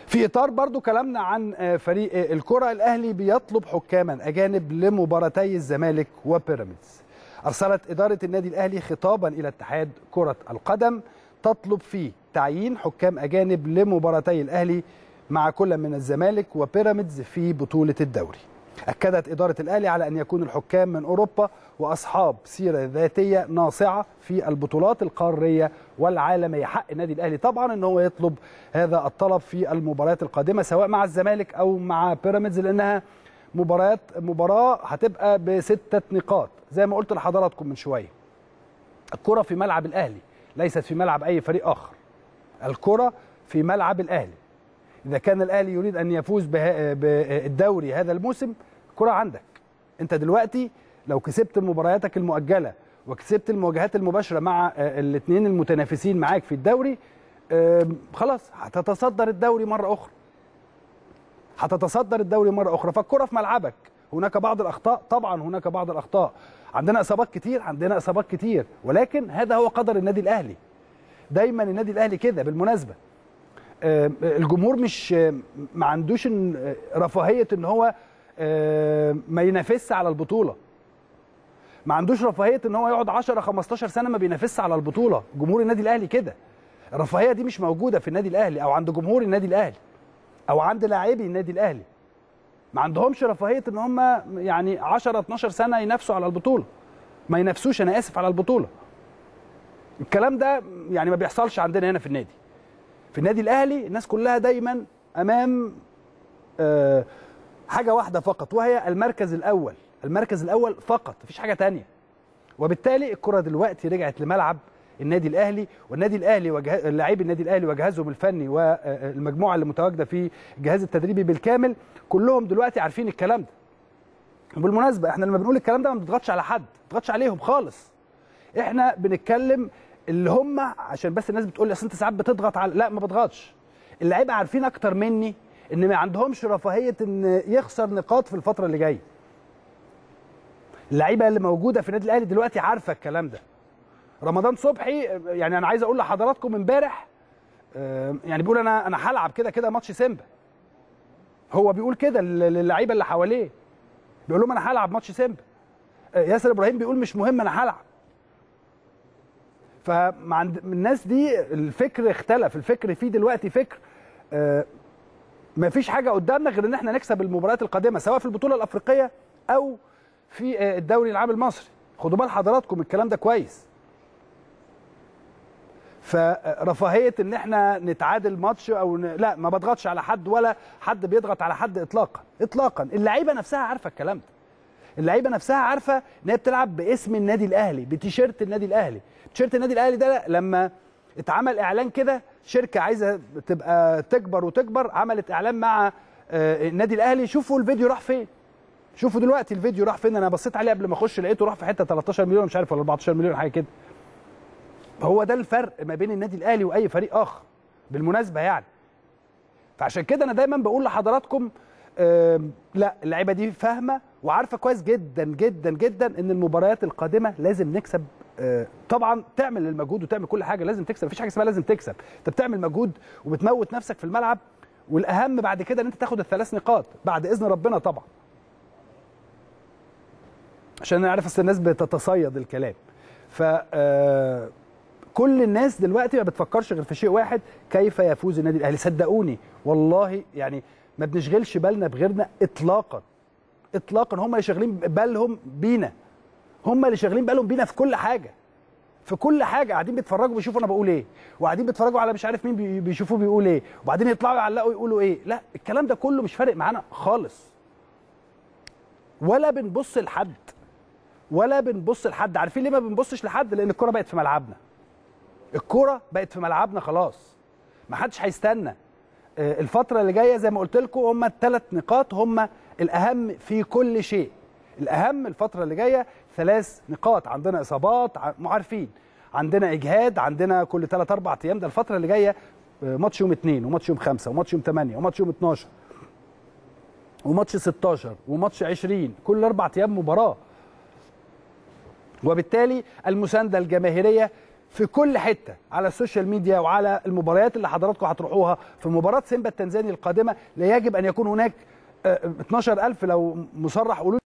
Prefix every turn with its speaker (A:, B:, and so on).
A: في اطار برضو كلامنا عن فريق الكره الاهلي بيطلب حكاما اجانب لمباراتي الزمالك وبيراميدز ارسلت اداره النادي الاهلي خطابا الى اتحاد كره القدم تطلب فيه تعيين حكام اجانب لمباراتي الاهلي مع كل من الزمالك وبيراميدز في بطوله الدوري اكدت اداره الاهلي على ان يكون الحكام من اوروبا واصحاب سيره ذاتيه ناصعه في البطولات القاريه والعالميه حق النادي الاهلي طبعا ان هو يطلب هذا الطلب في المباريات القادمه سواء مع الزمالك او مع بيراميدز لانها مباريات مباراه هتبقى بسته نقاط زي ما قلت لحضراتكم من شويه الكره في ملعب الاهلي ليست في ملعب اي فريق اخر الكره في ملعب الاهلي اذا كان الاهلي يريد ان يفوز بالدوري هذا الموسم الكره عندك انت دلوقتي لو كسبت مبارياتك المؤجله وكسبت المواجهات المباشره مع الاثنين المتنافسين معاك في الدوري خلاص هتتصدر الدوري مره اخرى هتتصدر الدوري مره اخرى فالكره في ملعبك هناك بعض الاخطاء طبعا هناك بعض الاخطاء عندنا اصابات كتير عندنا اصابات كتير ولكن هذا هو قدر النادي الاهلي دايما النادي الاهلي كده بالمناسبه الجمهور مش ما عندوش رفاهيه ان هو ما ينافسش على البطوله ما عندوش رفاهيه ان هو يقعد 10 15 سنه ما بينافسش على البطوله جمهور النادي الاهلي كده الرفاهيه دي مش موجوده في النادي الاهلي او عند جمهور النادي الاهلي او عند لاعبي النادي الاهلي ما عندهمش رفاهيه ان هم يعني 10 12 سنه ينافسوا على البطوله ما ينافسوش انا اسف على البطوله الكلام ده يعني ما بيحصلش عندنا هنا في النادي في النادي الاهلي الناس كلها دايما امام أه حاجه واحده فقط وهي المركز الاول المركز الاول فقط مفيش حاجه تانية وبالتالي الكره دلوقتي رجعت لملعب النادي الاهلي والنادي الاهلي وجه... لاعبي النادي الاهلي وجهازهم الفني والمجموعه اللي متواجده في الجهاز التدريبي بالكامل كلهم دلوقتي عارفين الكلام ده وبالمناسبه احنا لما بنقول الكلام ده ما بنضغطش على حد ما بنضغطش عليهم خالص احنا بنتكلم اللي هم عشان بس الناس بتقول لي اصل انت ساعات بتضغط على لا ما بضغطش اللعيبه عارفين اكتر مني ان ما عندهمش رفاهيه ان يخسر نقاط في الفتره اللي جايه اللعيبه اللي موجوده في النادي الاهلي دلوقتي عارفه الكلام ده رمضان صبحي يعني انا عايز اقول لحضراتكم امبارح يعني بيقول انا انا هلعب كده كده ماتش سيمبا هو بيقول كده للعيبه اللي حواليه بيقول لهم انا هلعب ماتش سيمبا ياسر ابراهيم بيقول مش مهم انا هلعب فمع الناس دي الفكر اختلف الفكر فيه دلوقتي فكر آه ما فيش حاجه قدامنا غير ان احنا نكسب المباريات القادمه سواء في البطوله الافريقيه او في آه الدوري العام المصري خدوا بال حضراتكم الكلام ده كويس فرفاهيه ان احنا نتعادل ماتش او ن... لا ما بضغطش على حد ولا حد بيضغط على حد اطلاقا اطلاقا اللعيبه نفسها عارفه الكلام ده اللعيبه نفسها عارفه ان هي بتلعب باسم النادي الاهلي بتيشيرت النادي الاهلي تيشيرت النادي الاهلي ده لما اتعمل اعلان كده شركه عايزه تبقى تكبر وتكبر عملت اعلان مع النادي الاهلي شوفوا الفيديو راح فين شوفوا دلوقتي الفيديو راح فين انا بصيت عليه قبل ما اخش لقيته راح في حته 13 مليون مش عارف ولا 14 مليون حاجه كده هو ده الفرق ما بين النادي الاهلي واي فريق اخر بالمناسبه يعني فعشان كده انا دايما بقول لحضراتكم آه لا اللعيبه دي فاهمه وعارفه كويس جدا جدا جدا ان المباريات القادمه لازم نكسب آه طبعا تعمل المجهود وتعمل كل حاجه لازم تكسب مفيش حاجه اسمها لازم تكسب انت بتعمل مجهود وبتموت نفسك في الملعب والاهم بعد كده ان انت تاخد الثلاث نقاط بعد اذن ربنا طبعا عشان انا عارف اصل الناس بتتصيد الكلام ف آه كل الناس دلوقتي ما بتفكرش غير في شيء واحد كيف يفوز النادي الاهلي صدقوني والله يعني ما بنشغلش بالنا بغيرنا اطلاقا اطلاقا هم اللي شاغلين بالهم بينا هم اللي شاغلين بالهم بينا في كل حاجه في كل حاجه قاعدين بيتفرجوا بيشوفوا انا بقول ايه وقاعدين بيتفرجوا على مش عارف مين بيشوفوه بيقول ايه وبعدين يطلعوا يعلقوا يقولوا ايه لا الكلام ده كله مش فارق معانا خالص ولا بنبص لحد ولا بنبص لحد عارفين ليه ما بنبصش لحد لان الكره بقت في ملعبنا الكره بقت في ملعبنا خلاص ما حدش هيستنى الفتره اللي جايه زي ما قلت لكم هم الثلاث نقاط هم الاهم في كل شيء الاهم الفتره اللي جايه ثلاث نقاط عندنا اصابات عارفين عندنا اجهاد عندنا كل ثلاث اربع ايام ده الفتره اللي جايه ماتش يوم اثنين وماتش يوم خمسه وماتش يوم ثمانيه وماتش يوم 12 وماتش 16 وماتش 20 كل اربع ايام مباراه وبالتالي المسانده الجماهيريه في كل حته على السوشيال ميديا وعلى المباريات اللي حضراتكم هتروحوها في مباراه سيمبا التنزاني القادمه لا يجب ان يكون هناك آه، 12000 لو مصرح قولوا